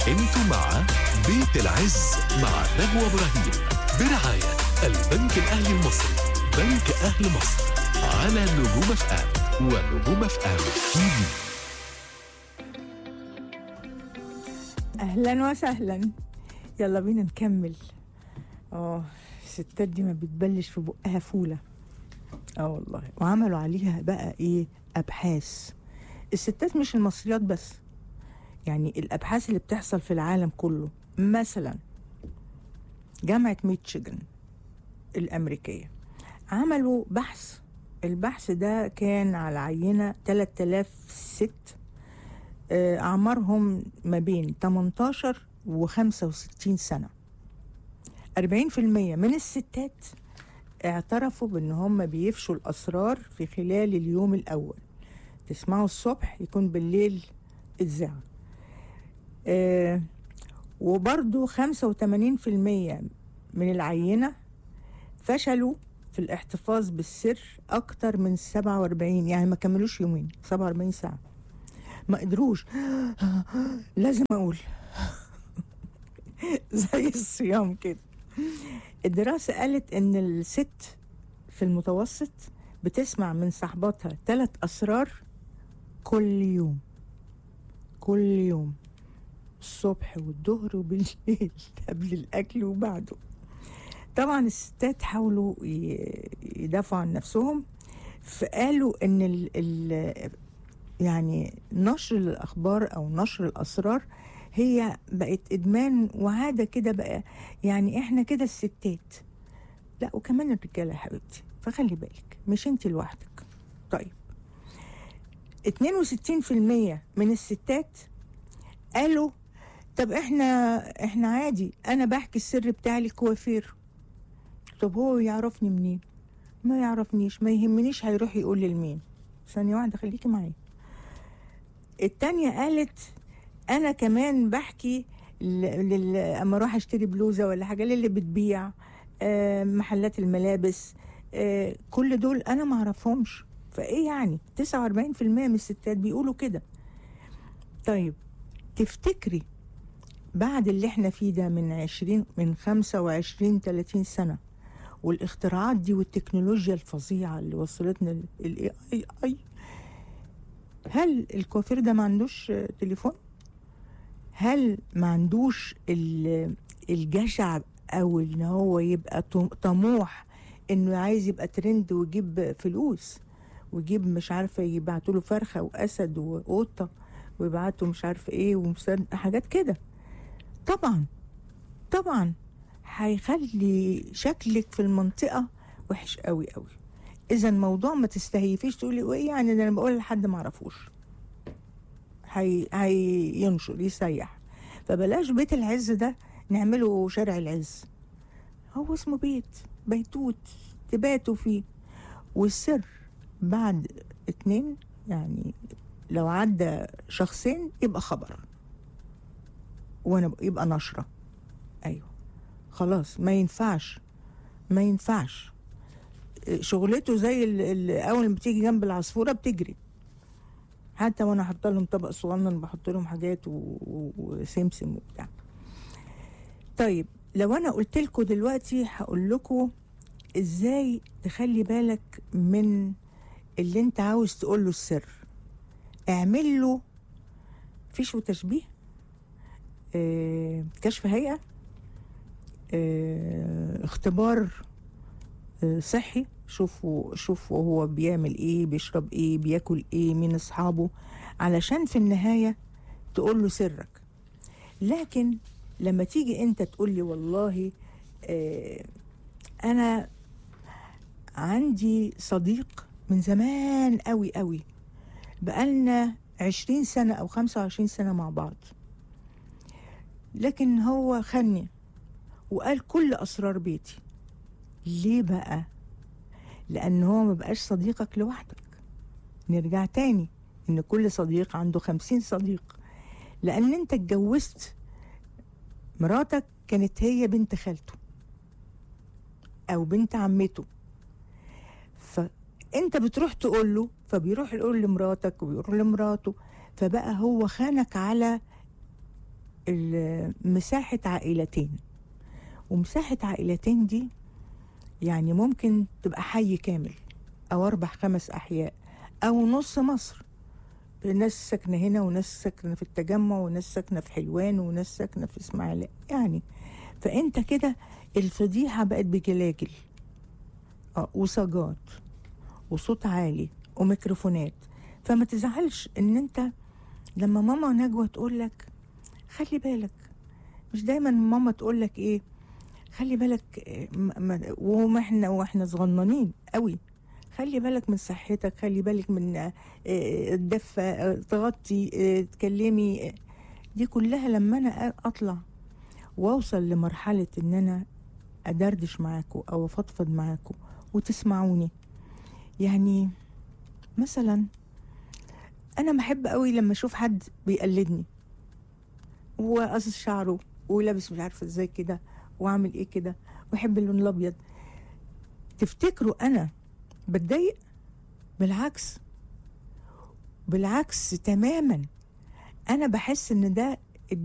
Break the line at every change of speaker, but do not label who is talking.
انتوا مع بيت العز مع نجوى ابراهيم برعاية البنك الاهلي المصري بنك اهل مصر على نجوم اف ام ونجوم اف ام تي في
اهلا وسهلا يلا بينا نكمل اه الستات دي ما بتبلش في بقها فوله اه والله وعملوا عليها بقى ايه ابحاث الستات مش المصريات بس يعني الابحاث اللي بتحصل في العالم كله مثلا جامعه ميتشيغان الامريكيه عملوا بحث البحث ده كان على عينه 3000 ست آه، أعمارهم ما بين 18 و 65 سنة 40% من الستات اعترفوا بأن هم بيفشوا الأسرار في خلال اليوم الأول تسمعوا الصبح يكون بالليل إذاعة آه وبرضو 85% من العينة فشلوا في الاحتفاظ بالسر أكتر من 47 يعني ما كملوش يومين 47 ساعة ما قدروش لازم اقول زي الصيام كده الدراسة قالت ان الست في المتوسط بتسمع من صاحباتها ثلاث اسرار كل يوم كل يوم الصبح والظهر وبالليل قبل الاكل وبعده طبعا الستات حاولوا ي- يدافعوا عن نفسهم فقالوا ان ال ال يعني نشر الاخبار او نشر الاسرار هي بقت ادمان وعاده كده بقى يعني احنا كده الستات لا وكمان الرجاله يا حبيبتي فخلي بالك مش انت لوحدك طيب 62% من الستات قالوا طب احنا احنا عادي انا بحكي السر بتاعي للكوافير طب هو يعرفني منين ما يعرفنيش ما يهمنيش هيروح يقول لمين ثانيه واحده خليكي معايا التانية قالت انا كمان بحكي ل- لل... اما اروح اشتري بلوزه ولا حاجه اللي بتبيع آه، محلات الملابس آه، كل دول انا ما اعرفهمش فايه يعني 49% من الستات بيقولوا كده طيب تفتكري بعد اللي احنا فيه ده من 20 من 25 30 سنه والاختراعات دي والتكنولوجيا الفظيعه اللي وصلتنا الاي اي اي هل الكوافير ده ما عندوش آه، تليفون هل ما عندوش ال- الجشع او ان هو يبقى طم- طموح انه عايز يبقى ترند ويجيب فلوس ويجيب مش عارفه يبعتوا له فرخه واسد وقطه ويبعتوا مش عارفه ايه ومسد حاجات كده طبعا طبعا هيخلي شكلك في المنطقه وحش قوي قوي اذا الموضوع ما تستهيفيش تقولي وايه يعني ده انا بقول لحد ما اعرفوش هي هينشر يسيح فبلاش بيت العز ده نعمله شارع العز هو اسمه بيت بيتوت تباتوا فيه والسر بعد اتنين يعني لو عدى شخصين يبقى خبر وانا ب- يبقى نشرة ايوه خلاص ما ينفعش ما ينفعش شغلته زي ال- ال- اول ما بتيجي جنب العصفوره بتجري حتى وانا حاطه لهم طبق صغنن بحط لهم حاجات و- و- وسمسم وبتاع طيب لو انا قلت لكم دلوقتي هقول لكم ازاي تخلي بالك من اللي انت عاوز تقول له السر اعمل له فيش وتشبيه اه كشف هيئه اه اختبار اه صحي شوفوا شوفوا هو بيعمل ايه بيشرب ايه بياكل ايه مين اصحابه علشان في النهايه تقول له سرك لكن لما تيجي انت تقول لي والله آه انا عندي صديق من زمان قوي قوي بقالنا عشرين سنة أو خمسة وعشرين سنة مع بعض لكن هو خني وقال كل أسرار بيتي ليه بقى؟ لأن هو مبقاش صديقك لوحدك نرجع تاني إن كل صديق عنده خمسين صديق لأن أنت اتجوزت مراتك كانت هي بنت خالته أو بنت عمته فأنت بتروح تقول له فبيروح يقول لمراتك وبيروح لمراته فبقى هو خانك على ال- مساحة عائلتين ومساحة عائلتين دي يعني ممكن تبقى حي كامل أو أربع خمس أحياء أو نص مصر ناس ساكنة هنا وناس ساكنة في التجمع وناس ساكنة في حلوان وناس ساكنة في إسماعيلية يعني فأنت كده الفضيحة بقت بجلاجل اه وصاجات وصوت عالي وميكروفونات فما تزعلش ان انت لما ماما نجوى تقول لك خلي بالك مش دايما ماما تقول لك ايه خلي بالك إيه، ما- ما- وهم احنا واحنا صغننين قوي خلي بالك من صحتك خلي بالك من آه، آه، الدفة آه، تغطي آه، تكلمي آه، دي كلها لما انا اطلع واوصل لمرحلة ان انا ادردش معاكم او افضفض معاكم وتسمعوني يعني مثلا انا بحب قوي لما اشوف حد بيقلدني وقصص شعره ولابس مش عارفه ازاي كده واعمل ايه كده واحب اللون الابيض تفتكروا انا بتضايق بالعكس بالعكس تماما انا بحس ان ده